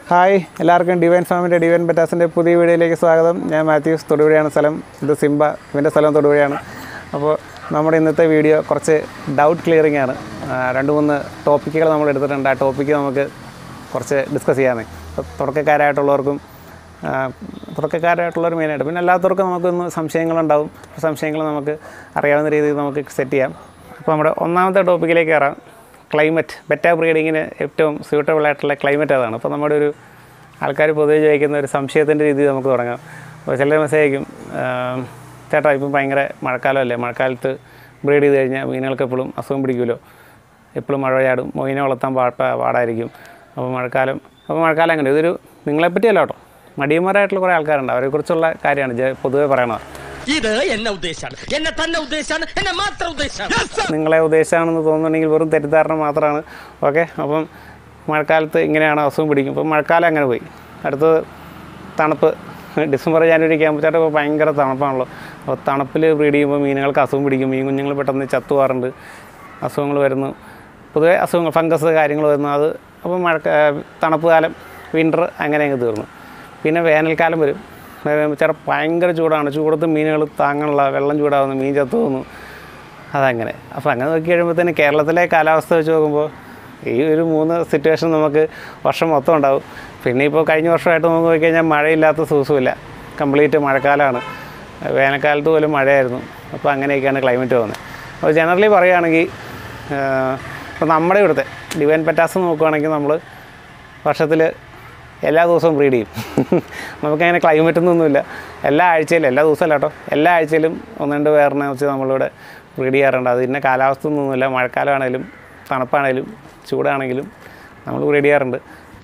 hi എല്ലാവർക്കും divine ഫാമിൻ്റെ divine ബറ്റാസിൻ്റെ പുതിയ വീഡിയോയിലേക്ക് സ്വാഗതം ഞാൻ മാത്യൂസ് തൊടുപുഴയാണ് സ്ഥലം ഇത് സിംബ ഇവൻ്റെ സ്ഥലം തൊടുപുഴയാണ് അപ്പോൾ നമ്മുടെ ഇന്നത്തെ വീഡിയോ കുറച്ച് ഡൗട്ട് ക്ലിയറിംഗ് ആണ് ആ, രണ്ട് മൂന്ന് ടോപ്പിക്കുകൾ നമ്മൾ എടുത്തിട്ടുണ്ട് ആ ടോപ്പിക്ക് നമുക്ക് കുറച്ച് ഡിസ്കസ് ചെയ്യാമേ ഇപ്പോൾ തുടക്കക്കാരായിട്ടുള്ളവർക്കും ആ, തുടക്കക്കാരായിട്ടുള്ളവർ മെയിനായിട്ട് പിന്നെ അല്ലാത്തവർക്കും നമുക്കൊന്ന് സംശയങ്ങളുണ്ടാവും ആ സംശയങ്ങൾ നമുക്ക് അറിയാവുന്ന രീതിയിൽ നമുക്ക് സെറ്റ് ചെയ്യാം അപ്പോൾ നമ്മുടെ ഒന്നാമത്തെ ടോപ്പിക്കിലേക്ക് കയറാം ക്ലൈമറ്റ് ബെറ്റ ബ്രീഡിങ്ങിന് ഏറ്റവും സ്യൂട്ടബിൾ ആയിട്ടുള്ള ക്ലൈമറ്റ് അതാണ് അപ്പോൾ നമ്മുടെ ഒരു ആൾക്കാർ പൊതുവെ ചോദിക്കുന്ന ഒരു സംശയത്തിൻ്റെ രീതി നമുക്ക് തുടങ്ങാം അപ്പോൾ ചിലർ മെസ്സേജ് അയക്കും ആം, ചേട്ടാ ഇപ്പം ഭയങ്കര മഴക്കാലമല്ലേ മഴക്കാലത്ത് ബ്രീഡ് ചെയ്ത് കഴിഞ്ഞാൽ മീനുകൾക്ക് എപ്പോഴും അസുഖം പിടിക്കുമല്ലോ എപ്പോഴും മഴ ചാടും മൊയിനെ വളർത്താൻ പാട്ട പാടായിരിക്കും അപ്പോൾ മഴക്കാലം അപ്പോൾ മഴക്കാലം അങ്ങനെ ഇതൊരു നിങ്ങളെപ്പറ്റിയല്ല കേട്ടോ മടിയന്മാരായിട്ടുള്ള കുറേ ആൾക്കാരുണ്ട് അവരെക്കുറിച്ചുള്ള കാര്യമാണ് ജ- പൊതുവെ പറയണത് ഇത് എന്നെ ഉദ്ദേശാണ് എന്നെ തന്നെ ഉദ്ദേശാണ് എന്നെ മാത്രം ഉദ്ദേശാണ് നിങ്ങളെ ഉദ്ദേശമാണെന്ന് തോന്നുന്നുണ്ടെങ്കിൽ വെറും തെറ്റിദ്ധാരണ മാത്രമാണ് ഓക്കെ അപ്പം മഴക്കാലത്ത് ഇങ്ങനെയാണ് അസുഖം പിടിക്കും ഇപ്പം മഴക്കാലം അങ്ങനെ പോയി അടുത്തത് തണുപ്പ് ഡിസംബർ ജാനുവരി ഒക്കെ ആകുമ്പോഴത്തേക്കും ഇപ്പോൾ ഭയങ്കര തണുപ്പാണല്ലോ അപ്പോൾ തണുപ്പിൽ ബ്രീഡ് ചെയ്യുമ്പോൾ മീനുകൾക്ക് അസുഖം പിടിക്കും മീൻ കുഞ്ഞുങ്ങൾ പെട്ടെന്ന് ചത്തു പോകാറുണ്ട് അസുഖങ്ങൾ വരുന്നു പൊതുവേ അസുഖങ്ങൾ ഫംഗസ് കാര്യങ്ങൾ വരുന്നു അത് അപ്പോൾ മഴ തണുപ്പ് കാലം വിൻ്റർ അങ്ങനെ അങ്ങ് തീർന്നു പിന്നെ വേനൽക്കാലം വരും ചില ഭയങ്കര ചൂടാണ് ചൂടത്ത് മീനുകൾ താങ്ങാനുള്ള വെള്ളം ചൂടാവുന്നു മീൻ ചത്തു പോകുന്നു അതങ്ങനെ അപ്പോൾ അങ്ങനെ നോക്കി കഴിയുമ്പോഴത്തേന് കേരളത്തിലെ കാലാവസ്ഥ വെച്ച് നോക്കുമ്പോൾ ഈ ഒരു മൂന്ന് സിറ്റുവേഷൻ നമുക്ക് വർഷം മൊത്തം ഉണ്ടാവും പിന്നെ ഇപ്പോൾ കഴിഞ്ഞ വർഷമായിട്ട് നമുക്ക് നോക്കിക്കഴിഞ്ഞാൽ മഴയില്ലാത്ത ദിവസമില്ല കംപ്ലീറ്റ് മഴക്കാലമാണ് വേനൽക്കാലത്ത് പോലും മഴയായിരുന്നു അപ്പോൾ അങ്ങനെയൊക്കെയാണ് ക്ലൈമറ്റ് പോകുന്നത് അപ്പോൾ ജനറലി പറയുകയാണെങ്കിൽ ഇപ്പോൾ നമ്മുടെ ഇവിടുത്തെ ഡിവൈൻ പറ്റാസ് നോക്കുകയാണെങ്കിൽ നമ്മൾ വർഷത്തിൽ എല്ലാ ദിവസവും ബ്രീഡ് ചെയ്യും നമുക്കങ്ങനെ ക്ലൈമറ്റ് ഒന്നുമില്ല എല്ലാ ആഴ്ചയിലും എല്ലാ ദിവസമല്ല കേട്ടോ എല്ലാ ആഴ്ചയിലും ഒന്ന് രണ്ട് പേരിനെ വെച്ച് നമ്മളിവിടെ ബ്രീഡ് ചെയ്യാറുണ്ട് അത് ഇന്ന കാലാവസ്ഥ ഒന്നുമില്ല മഴക്കാലമാണേലും തണുപ്പാണേലും ചൂടാണെങ്കിലും നമ്മൾ ബ്രീഡ് ചെയ്യാറുണ്ട്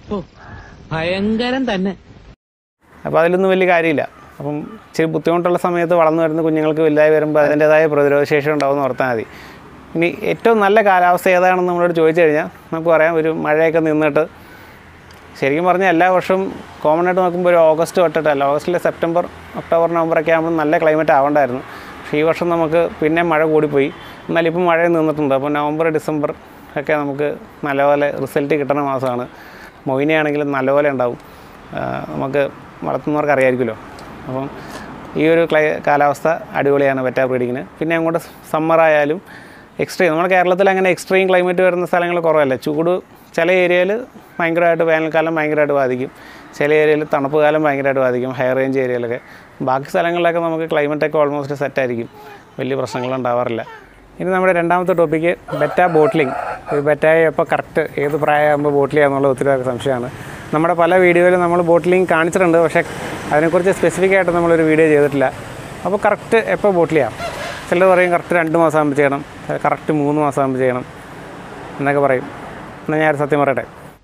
ഭയങ്കരം തന്നെ അപ്പോൾ അതിലൊന്നും വലിയ കാര്യമില്ല അപ്പം ഇച്ചിരി ബുദ്ധിമുട്ടുള്ള സമയത്ത് വളർന്നു വരുന്ന കുഞ്ഞുങ്ങൾക്ക് വലുതായി വരുമ്പോൾ അതിൻ്റേതായ പ്രതിരോധശേഷി ഉണ്ടാവുമെന്ന് ഓർത്താൽ മതി ഇനി ഏറ്റവും നല്ല കാലാവസ്ഥ ഏതാണെന്ന് നമ്മളോട് ചോദിച്ചു കഴിഞ്ഞാൽ നമുക്ക് പറയാം ഒരു മഴയൊക്കെ നിന്നിട്ട് ശരിക്കും പറഞ്ഞാൽ എല്ലാ വർഷവും കോമൺ ആയിട്ട് നോക്കുമ്പോൾ ഒരു ഓഗസ്റ്റ് തൊട്ടിട്ടല്ല ഓഗസ്റ്റിൽ സെപ്റ്റംബർ ഒക്ടോബർ നവംബറൊക്കെ ആകുമ്പോൾ നല്ല ക്ലൈമറ്റ് ആവണ്ടായിരുന്നു പക്ഷേ ഈ വർഷം നമുക്ക് പിന്നെ മഴ കൂടിപ്പോയി എന്നാലും ഇപ്പം മഴ നിന്നിട്ടുണ്ട് അപ്പോൾ നവംബർ ഡിസംബർ ഒക്കെ നമുക്ക് നല്ലപോലെ റിസൾട്ട് കിട്ടുന്ന മാസമാണ് മൊയിനയാണെങ്കിലും നല്ലപോലെ ഉണ്ടാവും ആ, നമുക്ക് വളർത്തുന്നവർക്ക് അറിയാമായിരിക്കുമല്ലോ അപ്പം ഈ ഒരു ക്ലൈ കാലാവസ്ഥ അടിപൊളിയാണ് വെറ്റ ബ്രീഡിങ്ങിന് പിന്നെ അങ്ങോട്ട് സമ്മർ ആയാലും എക്സ്ട്രീം നമ്മുടെ കേരളത്തിൽ അങ്ങനെ എക്സ്ട്രീം ക്ലൈമറ്റ് വരുന്ന സ്ഥലങ്ങൾ കുറവല്ല ചൂട് ചില ഏരിയയിൽ ഭയങ്കരമായിട്ട് വേനൽക്കാലം ഭയങ്കരമായിട്ട് ബാധിക്കും ചില ഏരിയയിൽ തണുപ്പ് കാലം ഭയങ്കരമായിട്ട് ബാധിക്കും ഹൈ റേഞ്ച് ഏരിയയിലൊക്കെ ബാക്കി സ്ഥലങ്ങളിലൊക്കെ നമുക്ക് ക്ലൈമറ്റൊക്കെ ഓൾമോസ്റ്റ് സെറ്റായിരിക്കും വലിയ പ്രശ്നങ്ങളുണ്ടാവാറില്ല ഇനി നമ്മുടെ രണ്ടാമത്തെ ടോപ്പിക്ക് ബെറ്റ ബോട്ട്ലിംഗ് ഈ ബെറ്റായി എപ്പോൾ കറക്റ്റ് ഏത് പ്രായമാകുമ്പോൾ ബോട്ടിൽ ചെയ്യാന്നുള്ള ഒത്തിരി പേർക്ക് സംശയമാണ് നമ്മുടെ പല വീഡിയോയിലും നമ്മൾ ബോട്ടിലിംഗ് കാണിച്ചിട്ടുണ്ട് പക്ഷേ അതിനെക്കുറിച്ച് സ്പെസിഫിക് ആയിട്ട് നമ്മളൊരു വീഡിയോ ചെയ്തിട്ടില്ല അപ്പോൾ കറക്റ്റ് എപ്പോൾ ബോട്ടിൽ ചെയ്യാം ചിലർ പറയും കറക്റ്റ് രണ്ട് മാസം ആകുമ്പോൾ ചെയ്യണം കറക്റ്റ് മൂന്ന് മാസം ആകുമ്പോൾ ചെയ്യണം എന്നൊക്കെ പറയും എന്നാൽ ഞാനൊരു സത്യം പറയട്ടെ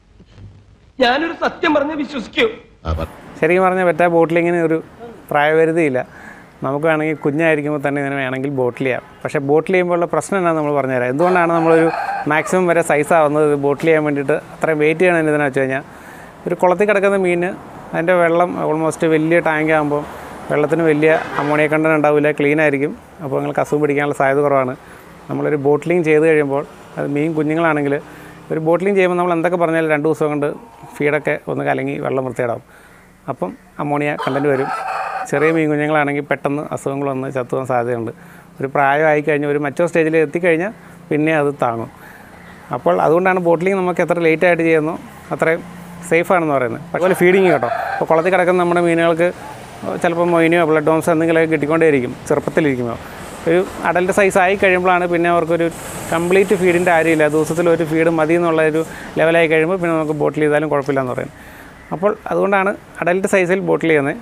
ഞാനൊരു സത്യം പറഞ്ഞ് വിശ്വസിക്കൂ ശരിക്കും പറഞ്ഞാൽ പറ്റാ ബോട്ടിലിങ്ങിന് ഒരു പ്രായപരിധിയില്ല നമുക്ക് വേണമെങ്കിൽ കുഞ്ഞായിരിക്കുമ്പോൾ തന്നെ ഇതിന് വേണമെങ്കിൽ ബോട്ടിൽ ചെയ്യാം പക്ഷേ ബോട്ടിൽ ചെയ്യുമ്പോഴുള്ള പ്രശ്നം എന്നാണ് നമ്മൾ പറഞ്ഞുതരാം എന്തുകൊണ്ടാണ് നമ്മളൊരു മാക്സിമം വരെ സൈസ് ആവുന്നത് ബോട്ടിൽ ചെയ്യാൻ വേണ്ടിയിട്ട് അത്രയും വെയിറ്റ് ചെയ്യണം എന്തിനാണെന്ന് വെച്ച് കഴിഞ്ഞാൽ ഒരു കുളത്തിൽ കിടക്കുന്ന മീന് അതിൻ്റെ വെള്ളം ഓൾമോസ്റ്റ് വലിയ ടാങ്ക് ആകുമ്പോൾ വെള്ളത്തിന് വലിയ അമോണിയ കണ്ടന്റ് ഉണ്ടാവില്ല ക്ലീൻ ആയിരിക്കും അപ്പോൾ നിങ്ങൾക്ക് അസുഖം പിടിക്കാനുള്ള സാധ്യത കുറവാണ് നമ്മളൊരു ബോട്ടിലിംഗ് ചെയ്ത് കഴിയുമ്പോൾ അത് മീൻ കുഞ്ഞുങ്ങളാണെങ്കിൽ ഒരു ബോട്ടിലിംഗ് ചെയ്യുമ്പോൾ നമ്മൾ എന്തൊക്കെ പറഞ്ഞാലും രണ്ട് ദിവസം കൊണ്ട് ഫീഡൊക്കെ ഒന്ന് കലങ്ങി വെള്ളം വൃത്തിയിടാവും അപ്പം അമോണിയ കണ്ടൻറ്റ് വരും ചെറിയ മീൻ കുഞ്ഞുങ്ങളാണെങ്കിൽ പെട്ടെന്ന് അസുഖങ്ങൾ വന്ന് ചത്തുപോകാൻ സാധ്യതയുണ്ട് ഒരു പ്രായമായി കഴിഞ്ഞാൽ ഒരു മറ്റോ സ്റ്റേജിൽ എത്തിക്കഴിഞ്ഞാൽ പിന്നെ അത് താങ്ങും അപ്പോൾ അതുകൊണ്ടാണ് ബോട്ടിലിംഗ് നമുക്ക് എത്ര ലേറ്റ് ആയിട്ട് ചെയ്യുന്നു അത്രയും സേഫ് ആണെന്ന് പറയുന്നത് അതുപോലെ ഫീഡിങ് കേട്ടോ ഇപ്പോൾ കുളത്തിൽ കിടക്കുന്ന നമ്മുടെ മീനുകൾക്ക് ചിലപ്പോൾ മൊയിനിയോ ബ്ലഡ് ഡോംസോ എന്തെങ്കിലുമൊക്കെ കിട്ടിക്കൊണ്ടേയിരിക്കും ചെറുപ്പത്തിലിരിക്കുമ്പോൾ ഒരു അഡൽട്ട് സൈസ് ആയി കഴിയുമ്പോഴാണ് പിന്നെ അവർക്കൊരു കംപ്ലീറ്റ് ഫീഡിൻ്റെ കാര്യമില്ല ദിവസത്തിൽ ഒരു ഫീഡ് മതി എന്നുള്ള ഒരു ലെവലായി കഴിയുമ്പോൾ പിന്നെ നമുക്ക് ബോട്ടിൽ ചെയ്താലും കുഴപ്പമില്ല എന്ന് പറയുന്നത് അപ്പോൾ അതുകൊണ്ടാണ് അഡൽട്ട് സൈസിൽ ബോട്ടിൽ ചെയ്യുന്നത്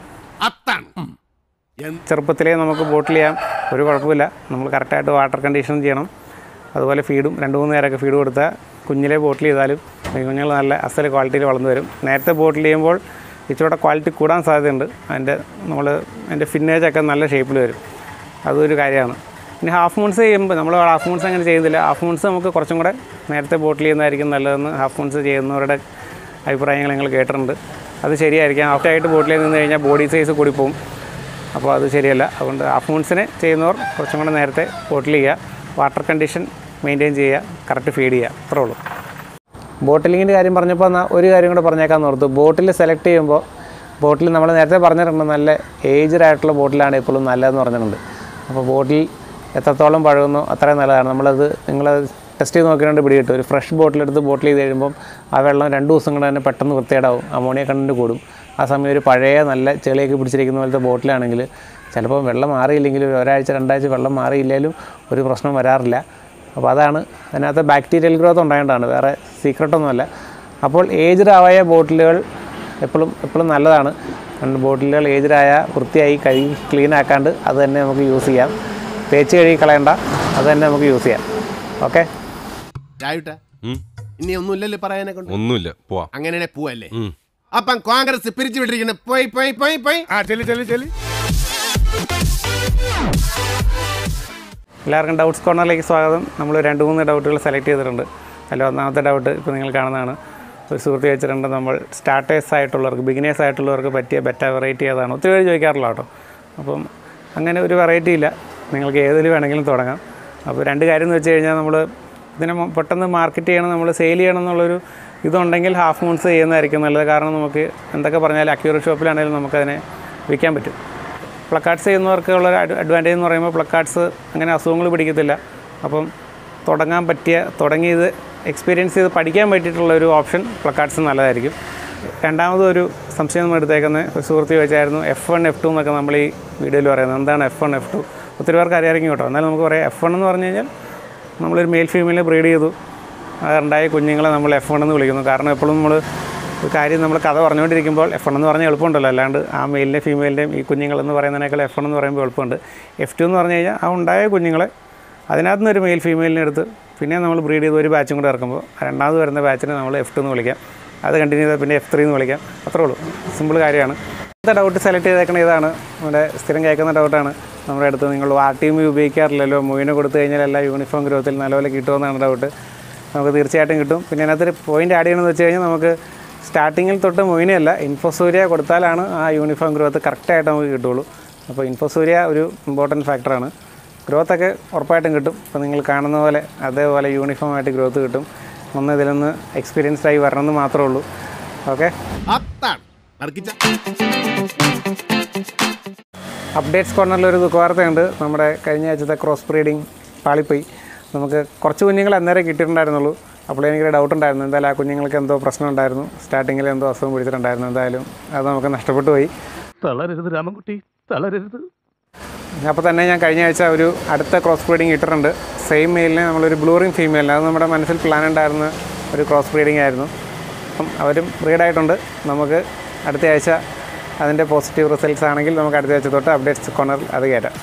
ചെറുപ്പത്തിലേ നമുക്ക് ബോട്ടിൽ ചെയ്യാം ഒരു കുഴപ്പമില്ല നമ്മൾ കറക്റ്റായിട്ട് വാട്ടർ കണ്ടീഷൻ ചെയ്യണം അതുപോലെ ഫീഡും രണ്ട് മൂന്ന് നേരമൊക്കെ ഫീഡ് കൊടുത്താൽ കുഞ്ഞിലെ ബോട്ടിൽ ചെയ്താലും ഈ കുഞ്ഞുങ്ങൾ നല്ല അസൽ ക്വാളിറ്റിയിൽ വളർന്നു വരും നേരത്തെ ബോട്ടിൽ ചെയ്യുമ്പോൾ ഇച്ചിരൂടെ ക്വാളിറ്റി കൂടാൻ സാധ്യതയുണ്ട് അതിൻ്റെ നമ്മൾ അതിൻ്റെ ഫിന്നേജൊക്കെ നല്ല ഷേപ്പിൽ വരും അതൊരു കാര്യമാണ് പിന്നെ ഹാഫ് മൂൺസ് ചെയ്യുമ്പോൾ നമ്മൾ ഹാഫ് മൂൺസ് അങ്ങനെ ചെയ്യുന്നില്ല ഹാഫ് മൂൺസ് നമുക്ക് കുറച്ചും കൂടെ നേരത്തെ ബോട്ടിൽ ചെയ്യുന്നതായിരിക്കും നല്ലതെന്ന് ഹാഫ് മൂൺസ് ചെയ്യുന്നവരുടെ അഭിപ്രായങ്ങൾ ഞങ്ങൾ കേട്ടിട്ടുണ്ട് അത് ശരിയായിരിക്കാം ഹാഫ്റ്റായിട്ട് ബോട്ടിൽ നിന്ന് കഴിഞ്ഞാൽ ബോഡി സൈസ് കൂടിപ്പോവും അപ്പോൾ അത് ശരിയല്ല അതുകൊണ്ട് ഹാഫ് മൂൺസിനെ ചെയ്യുന്നവർ കുറച്ചും കൂടെ നേരത്തെ ബോട്ടിൽ ചെയ്യുക വാട്ടർ കണ്ടീഷൻ മെയിൻറ്റെയിൻ ചെയ്യുക കറക്റ്റ് ഫീഡ് ചെയ്യുക അത്രേ ഉള്ളൂ ബോട്ടിലിങ്ങിൻ്റെ കാര്യം പറഞ്ഞപ്പോൾ എന്നാൽ ഒരു കാര്യം കൂടെ പറഞ്ഞേക്കാൻ ഓർത്തു ബോട്ടിൽ സെലക്ട് ചെയ്യുമ്പോൾ ബോട്ടിൽ നമ്മൾ നേരത്തെ പറഞ്ഞിട്ടുണ്ട് നല്ല ഏജ്ഡ് ആയിട്ടുള്ള ബോട്ടിലാണ് എപ്പോഴും നല്ലതെന്ന് പറഞ്ഞിട്ടുണ്ട് അപ്പോൾ ബോട്ടിൽ എത്രത്തോളം പഴകുന്നോ അത്രയും നല്ലതാണ് നമ്മളത് നിങ്ങൾ ടെസ്റ്റ് ചെയ്ത് നോക്കിയിട്ട് പിടി കിട്ടും ഒരു ഫ്രഷ് ബോട്ടിലെടുത്ത് ബോട്ടിൽ ചെയ്ത് കഴിയുമ്പം ആ വെള്ളം രണ്ട് ദിവസം കൊണ്ട് തന്നെ പെട്ടെന്ന് വൃത്തികേടാവും അമോണിയ കണ്ടന്റ് കൂടും ആ സമയം ഒരു പഴയ നല്ല ചെളിയൊക്കെ പിടിച്ചിരിക്കുന്ന പോലത്തെ ബോട്ടിലാണെങ്കിൽ ചിലപ്പോൾ വെള്ളം മാറിയില്ലെങ്കിൽ ഒരു ഒരാഴ്ച രണ്ടാഴ്ച വെള്ളം മാറിയില്ലെങ്കിലും ഒരു പ്രശ്നം വരാറില്ല അപ്പോൾ അതാണ് അതിനകത്ത് ബാക്ടീരിയൽ ഗ്രോത്ത് ഉണ്ടായതുകൊണ്ടാണ് വേറെ സീക്രട്ടൊന്നുമല്ല അപ്പോൾ ഏജ്ഡ് ആയ ബോട്ടിലുകൾ എപ്പോഴും എപ്പോഴും നല്ലതാണ് രണ്ട് ബോട്ടിലുകൾ ഏജ്ഡായ വൃത്തിയായി കഴുകി ക്ലീൻ ആക്കാണ്ട് അത് തന്നെ നമുക്ക് യൂസ് ചെയ്യാം തേച്ച് കഴുകി കളയണ്ട അത് തന്നെ നമുക്ക് യൂസ് ചെയ്യാം ഓക്കെ രായുട്ടാ ഇനി ഒന്നുമില്ലല്ലോ പറയാനെ കൊണ്ട് ഒന്നുമില്ല പോവാം അങ്ങനെ പോവല്ലേ അപ്പം കോൺഗ്രസ് പിരിച്ചു വിട്ടിരിക്കുന്നു പോയി പോയി പോയി പോയി ആ ചെല്ലി ചെല്ലി ചെല്ലി എല്ലാവർക്കും ഡൗട്ട്സ് കോർണറിലേക്ക് സ്വാഗതം നമ്മൾ രണ്ട് മൂന്ന് ഡൗട്ടുകൾ സെലക്ട് ചെയ്തിട്ടുണ്ട് അതിൽ ഒന്നാമത്തെ ഡൗട്ട് ഇപ്പോൾ നിങ്ങൾ കാണുന്നതാണ് ഒരു സുഹൃത്ത് വെച്ചിട്ടുണ്ട് നമ്മൾ സ്റ്റാർട്ടേഴ്സ് ആയിട്ടുള്ളവർക്ക് ബിഗിനേഴ്സ് ആയിട്ടുള്ളവർക്ക് പറ്റിയ ബെറ്റർ വെറൈറ്റി ഏതാണ് ഒത്തിരി പേര് ചോദിക്കാറില്ല കേട്ടോ അപ്പം അങ്ങനെ ഒരു വെറൈറ്റി ഇല്ല നിങ്ങൾക്ക് ഏതിൽ വേണമെങ്കിലും തുടങ്ങാം അപ്പോൾ രണ്ട് കാര്യം എന്ന് വെച്ച് കഴിഞ്ഞാൽ നമ്മൾ ഇതിനെ മൊ- പെട്ടെന്ന് മാർക്കറ്റ് ചെയ്യണം നമ്മൾ സെയിൽ ചെയ്യണം എന്നുള്ളൊരു ഇതുണ്ടെങ്കിൽ ഹാഫ് മൂൺസ് ചെയ്യുന്നതായിരിക്കും നല്ലത് കാരണം നമുക്ക് എന്തൊക്കെ പറഞ്ഞാലും അക്യൂർ ഷോപ്പിലാണെങ്കിലും നമുക്കതിനെ വിൽക്കാൻ പറ്റും പ്ലക്കാർഡ്സ് ചെയ്യുന്നവർക്ക് ഉള്ള അഡ്വാൻറ്റേജ് എന്ന് പറയുമ്പോൾ പ്ലക്കാർഡ്സ് അങ്ങനെ അസുഖങ്ങൾ പിടിക്കത്തില്ല അപ്പം തുടങ്ങാൻ പറ്റിയ തുടങ്ങിയത് എക്സ്പീരിയൻസ് ചെയ്ത് പഠിക്കാൻ പറ്റിയിട്ടുള്ള ഒരു ഓപ്ഷൻ പ്ലക്കാർഡ്സ് നല്ലതായിരിക്കും രണ്ടാമത് ഒരു സംശയം നമ്മൾ എടുത്തേക്കുന്നത് ഒരു സുഹൃത്ത് ചോദിച്ചായിരുന്നു എഫ് വൺ എഫ് ടു എന്നൊക്കെ നമ്മൾ ഈ വീഡിയോയിൽ പറയുന്നത് എന്താണ് എഫ് വൺ എഫ് ടു ഒത്തിരി പേർക്ക് അറിയാമെങ്കിൽ കേട്ടോ എന്നാലും നമുക്ക് പറയാം എഫ് വൺ എന്ന് പറഞ്ഞു കഴിഞ്ഞാൽ നമ്മളൊരു മെയിൽ ഫീമെയിലിനെ ബ്രീഡ് ചെയ്തു അതുണ്ടായ കുഞ്ഞുങ്ങളെ നമ്മൾ എഫ് വൺ എന്ന് വിളിക്കുന്നു കാരണം എപ്പോഴും നമ്മൾ ഒരു കാര്യം നമ്മൾ കഥ പറഞ്ഞുകൊണ്ടിരിക്കുമ്പോൾ എഫ് വൺ എന്ന് പറഞ്ഞാൽ എളുപ്പമുണ്ടല്ലോ അല്ലാണ്ട് ആ മെയിലിൻ്റെയും ഫീമെയിലിൻ്റെയും ഈ കുഞ്ഞുങ്ങളെന്ന് പറയുന്നതിനേക്കാൾ എഫ് വൺ എന്ന് പറയുമ്പോൾ എളുപ്പമുണ്ട് എഫ് ടു എന്ന് പറഞ്ഞു കഴിഞ്ഞാൽ ആ ഉണ്ടായ കുഞ്ഞുങ്ങളെ അതിനകത്ത് നിന്ന് ഒരു മെയിൽ ഫീമെയിലിനെ എടുത്ത് പിന്നെ നമ്മൾ ബ്രീഡ് ചെയ്ത് ഒരു ബാച്ചും കൂടെ ഇറക്കുമ്പോൾ രണ്ടാമത് വരുന്ന ബാച്ചിനെ നമ്മൾ എഫ് ടു എന്ന് വിളിക്കാം അത് കണ്ടിന്യൂ ചെയ്താൽ പിന്നെ എഫ് ത്രീ എന്ന് വിളിക്കാം അത്രേ ഉള്ളൂ സിമ്പിൾ കാര്യമാണ് അടുത്ത ഡൗട്ട് സെലക്ട് ചെയ്തേക്കണ ഇതാണ് നമ്മുടെ സ്ഥിരം കേൾക്കുന്ന ഡൗട്ടാണ് നമ്മുടെ അടുത്ത് നിങ്ങൾ ആർ ടി എം ഉപയോഗിക്കാറില്ലല്ലോ മൂവിനെ കൊടുത്തു കഴിഞ്ഞാൽ എല്ലാ യൂണിഫോം ഗ്രോത്തിൽ നല്ലപോലെ കിട്ടുമെന്നാണ് ഡൗട്ട് നമുക്ക് തീർച്ചയായിട്ടും കിട്ടും പിന്നെ അതിനകത്തൊരു പോയിന്റ് ആഡ് ചെയ്യണമെന്ന് വെച്ച് കഴിഞ്ഞാൽ നമുക്ക് സ്റ്റാർട്ടിങ്ങിൽ തൊട്ട് മൊയിനെയല്ല ഇൻഫോസൂര്യ കൊടുത്താലാണ് ആ യൂണിഫോം ഗ്രോത്ത് കറക്റ്റായിട്ട് നമുക്ക് കിട്ടുള്ളൂ അപ്പോൾ ഇൻഫോസൂര്യ ഒരു ഇമ്പോർട്ടൻറ്റ് ഫാക്ടറാണ് ഗ്രോത്തൊക്കെ ഉറപ്പായിട്ടും കിട്ടും അപ്പോൾ നിങ്ങൾ കാണുന്ന പോലെ അതേപോലെ യൂണിഫോം ആയിട്ട് ഗ്രോത്ത് കിട്ടും ഒന്ന് ഇതിലൊന്ന് എക്സ്പീരിയൻസ്ഡ് ആയി വരണമെന്ന് മാത്രമേ ഉള്ളൂ ഓക്കെ അത്താണ് നറുക്കിച്ച അപ്ഡേറ്റ്സ് കോർണറിൽ ഒരു ദുഃഖവാർത്തയുണ്ട് നമ്മുടെ കഴിഞ്ഞ ആഴ്ചത്തെ ക്രോസ് ബ്രീഡിങ് പാളിപ്പോയി നമുക്ക് കുറച്ച് കുഞ്ഞുങ്ങൾ അന്നേരം കിട്ടിയിട്ടുണ്ടായിരുന്നുള്ളൂ അപ്പോൾ എനിക്കൊരു ഡൗട്ട് ഉണ്ടായിരുന്നു എന്തായാലും ആ കുഞ്ഞുങ്ങൾക്ക് എന്തോ പ്രശ്നം ഉണ്ടായിരുന്നു സ്റ്റാർട്ടിങ്ങിൽ എന്തോ അസുഖം പിടിച്ചിട്ടുണ്ടായിരുന്നു എന്തായാലും അത് നമുക്ക് നഷ്ടപ്പെട്ടു പോയി തളരരുത് രാമൻകുട്ടി തളരരുത് അപ്പോൾ തന്നെ ഞാൻ കഴിഞ്ഞ ആഴ്ച ഒരു അടുത്ത ക്രോസ് ബ്രീഡിങ് ഇട്ടിട്ടുണ്ട് സെയിം മെയിലിനെ നമ്മളൊരു ബ്ലൂറിങ് ഫീമെയിലിന് അത് നമ്മുടെ മനസ്സിൽ പ്ലാൻ ഉണ്ടായിരുന്ന ഒരു ക്രോസ് ബ്രീഡിംഗ് ആയിരുന്നു അപ്പം അവരും ബ്രീഡായിട്ടുണ്ട് നമുക്ക് അടുത്ത ആഴ്ച അതിൻ്റെ പോസിറ്റീവ് റിസൾട്ട്സ് ആണെങ്കിൽ നമുക്ക് അടുത്ത ആഴ്ച തൊട്ട് അപ്ഡേറ്റ്സ് കോർണറിൽ അത് കയറ്റാം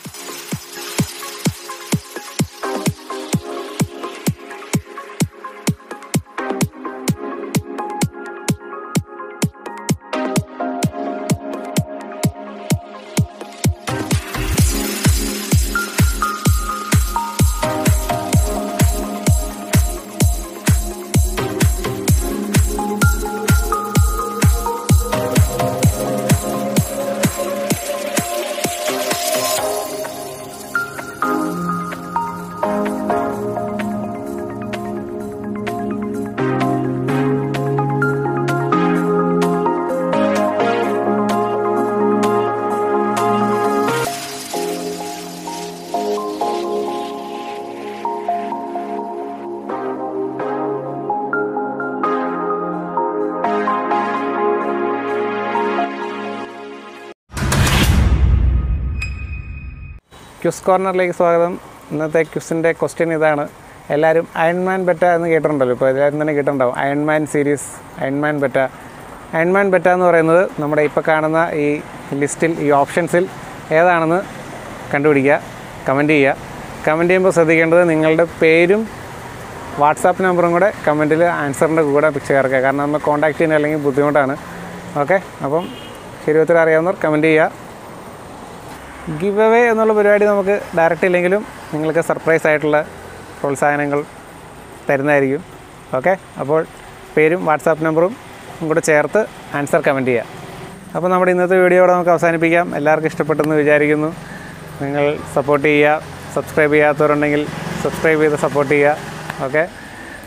ക്യുസ് കോർണറിലേക്ക് സ്വാഗതം ഇന്നത്തെ ക്യുസിൻ്റെ ക്വസ്റ്റ്യൻ ഇതാണ് എല്ലാവരും അയൺമാൻ ബെറ്റ എന്ന് കേട്ടിട്ടുണ്ടല്ലോ ഇപ്പോൾ എല്ലാവരും തന്നെ കേട്ടിട്ടുണ്ടാവും Iron Man series Iron Man betta Iron Man betta എന്ന് പറയുന്നത് നമ്മുടെ ഇപ്പോൾ കാണുന്ന ഈ ലിസ്റ്റിൽ ഈ ഓപ്ഷൻസിൽ ഏതാണെന്ന് കണ്ടുപിടിക്കുക കമൻറ്റ് ചെയ്യുക കമൻറ്റ് ചെയ്യുമ്പോൾ ശ്രദ്ധിക്കേണ്ടത് നിങ്ങളുടെ പേരും വാട്സാപ്പ് നമ്പറും കൂടെ കമൻറ്റിൽ ആൻസറിൻ്റെ കൂടെ ചേർക്കുക കാരണം നമ്മൾ കോൺടാക്ട് ചെയ്യുന്ന അല്ലെങ്കിൽ ബുദ്ധിമുട്ടാണ് ഓക്കെ അപ്പം ശരി ഉത്തരം അറിയാവുന്നവർ കമൻറ്റ് ചെയ്യുക ഗിവ് അവേ എന്നുള്ള പരിപാടി നമുക്ക് ഡയറക്റ്റ് ഇല്ലെങ്കിലും നിങ്ങൾക്ക് സർപ്രൈസ് ആയിട്ടുള്ള പ്രോത്സാഹനങ്ങൾ തരുന്നതായിരിക്കും ഓക്കെ അപ്പോൾ പേരും വാട്സാപ്പ് നമ്പറും കൂടെ ചേർത്ത് ആൻസർ കമൻറ്റ് ചെയ്യാം അപ്പോൾ നമ്മുടെ ഇന്നത്തെ വീഡിയോ ഇവിടെ നമുക്ക് അവസാനിപ്പിക്കാം എല്ലാവർക്കും ഇഷ്ടപ്പെട്ടെന്ന് വിചാരിക്കുന്നു നിങ്ങൾ സപ്പോർട്ട് ചെയ്യുക സബ്സ്ക്രൈബ് ചെയ്യാത്തവരുണ്ടെങ്കിൽ സബ്സ്ക്രൈബ് ചെയ്ത് സപ്പോർട്ട് ചെയ്യുക ഓക്കെ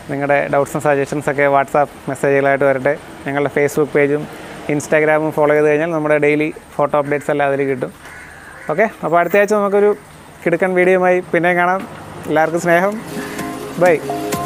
നിങ്ങളുടെ ഡൗട്ട്സും സജഷൻസൊക്കെ വാട്സാപ്പ് മെസ്സേജുകളായിട്ട് വരട്ടെ ഞങ്ങളുടെ ഫേസ്ബുക്ക് പേജും ഇൻസ്റ്റാഗ്രാമും ഫോളോ ചെയ്ത് കഴിഞ്ഞാൽ നമ്മുടെ ഡെയിലി ഫോട്ടോ അപ്ഡേറ്റ്സ് എല്ലാം അതിൽ കിട്ടും ഓക്കെ അപ്പോൾ അടുത്ത ആഴ്ച നമുക്കൊരു കിടുക്കൻ വീഡിയോയുമായി പിന്നെ കാണാം എല്ലാവർക്കും സ്നേഹം ബൈ